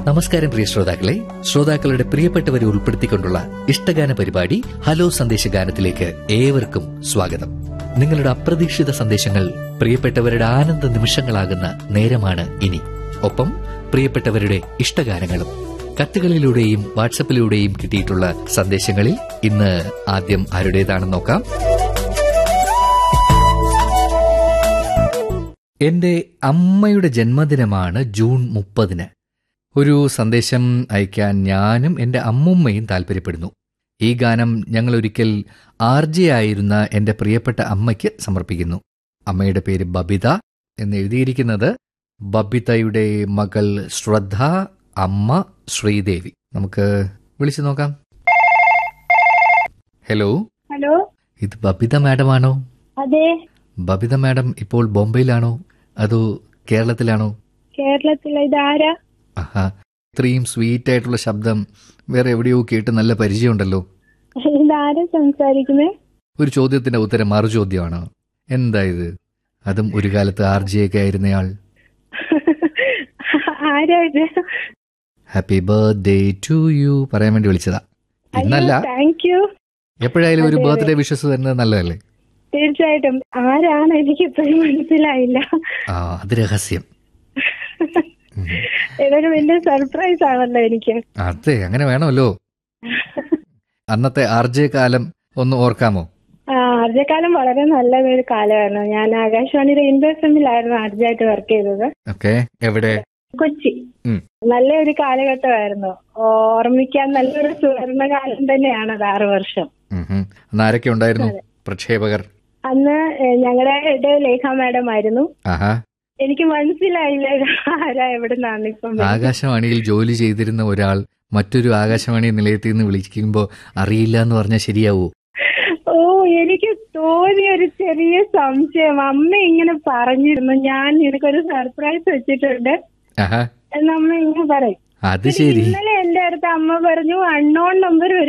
നമസ്കാരം പ്രിയ ശ്രോതാക്കളെ ശ്രോതാക്കളുടെ പ്രിയപ്പെട്ടവരെ ഉൾപ്പെടുത്തിക്കൊണ്ടുള്ള ഇഷ്ടഗാന പരിപാടി ഹലോ സന്ദേശഗാനത്തിലേക്ക് ഏവർക്കും സ്വാഗതം നിങ്ങളുടെ അപ്രതീക്ഷിത സന്ദേശങ്ങൾ പ്രിയപ്പെട്ടവരുടെ ആനന്ദ നിമിഷങ്ങളാകുന്ന നേരമാണ് ഇനി ഒപ്പം പ്രിയപ്പെട്ടവരുടെ ഇഷ്ടഗാനങ്ങളും കത്തുകളിലൂടെയും വാട്സപ്പിലൂടെയും കിട്ടിയിട്ടുള്ള സന്ദേശങ്ങളിൽ ഇന്ന് ആദ്യം ആരുടേതാണെന്ന് നോക്കാം എന്റെ അമ്മയുടെ ജന്മദിനമാണ് ജൂൺ മുപ്പതിന് ഒരു സന്ദേശം അയക്കാൻ ഞാനും എന്റെ അമ്മുമ്മയും താല്പര്യപ്പെടുന്നു ഈ ഗാനം ഞങ്ങൾ ഒരിക്കൽ ആർജെ ആയിരുന്ന എന്റെ പ്രിയപ്പെട്ട അമ്മയ്ക്ക് സമർപ്പിക്കുന്നു അമ്മയുടെ പേര് ബബിത എന്ന് എഴുതിയിരിക്കുന്നത് ബബിതയുടെ മകൾ ശ്രദ്ധ അമ്മ ശ്രീദേവി നമുക്ക് വിളിച്ചു നോക്കാം ഹലോ ഹലോ ഇത് ബബിത മാഡമാണോ അതെ ബബിത മാഡം ഇപ്പോൾ ബോംബെയിലാണോ അതോ കേരളത്തിലാണോ കേരളത്തിലെ ഇതാരാ ആഹാ ഇത്രയും സ്വീറ്റ് ആയിട്ടുള്ള ശബ്ദം വേറെ എവിടെയോ കേട്ട് നല്ല പരിചയമുണ്ടല്ലോ ഇതാരാ സംസാരിക്കുന്നേ ഒരു ചോദ്യത്തിന്റെ ഉത്തരം മറു ചോദ്യമാണ് എന്താ ഇത് അതും ഒരു കാലത്ത് ആർ ജി ഒക്കെ ആയിരുന്നയാൾ ആരാ ഇത് ഹാപ്പി ബർത്ത്ഡേ ടു യു പറയാൻ വേണ്ടി വിളിച്ചതാ ഇന്നല്ല താങ്ക് യു എപ്പോഴായാലും ഒരു അതെ, ബർത്ത്ഡേ വിഷസ് വരുന്നത് നല്ലതല്ലേ തീർച്ചയായിട്ടും ആരാണ് എനിക്ക് ഇപ്പോഴും മനസ്സിലായില്ല ആ അത് രഹസ്യം ഉം. ഇതൊരു വലിയ സർപ്രൈസ് ആണല്ലോ എനിക്ക് അതെ അങ്ങനെ വേണമല്ലോ അന്നത്തെ ആർ ജെ കാലം ഒന്ന് ഓർക്കാമോ ആ ആർജക്കാലം വളരെ നല്ലൊരു കാലമായിരുന്നു ഞാൻ ആകാശവാണി റെയിൻബോ എഫിലായിരുന്നു ആർജയായിട്ട് വർക്ക് ചെയ്തത് ഓക്കെ എവിടെ കൊച്ചി ഉം. നല്ലൊരു കാലഘട്ടമായിരുന്നു ഓർമ്മിക്കാൻ നല്ലൊരു സുവർണ കാലം തന്നെയാണ് അത് ആറു വർഷം ഉം ഉം. അന്ന് ആരൊക്കെ ഉണ്ടായിരുന്നു പ്രക്ഷേപകർ അന്ന് ഞങ്ങളുടെ ഹെഡ് ലേഖ മാഡം ആയിരുന്നു ആഹാ എനിക്ക് മനസ്സിലായില്ല ഇത് ആരാ എവിടുന്നാണ് ഇപ്പം വരുന്നത്. ആകാശവാണിയിൽ ജോലി ചെയ്തിരുന്ന ഒരാൾ മറ്റൊരു ആകാശവാണി നിലയത്തിൽ നിന്ന് വിളിക്കുമ്പോൾ അറിയില്ല എന്ന് പറഞ്ഞാൽ ശരിയാവൂ ഓ എനിക്ക് തോന്നിയ ഒരു ചെറിയ സംശയം അമ്മ ഇങ്ങനെ പറഞ്ഞിരുന്നു ഞാൻ നിനക്കൊരു സർപ്രൈസ് വെച്ചിട്ടുണ്ട് ആഹാ എന്ന് അമ്മ ഇങ്ങനെ പറയും അത് ശരി ഇന്നലെ എന്റെ അടുത്ത് അമ്മ പറഞ്ഞു അൺനോൺ നമ്പർ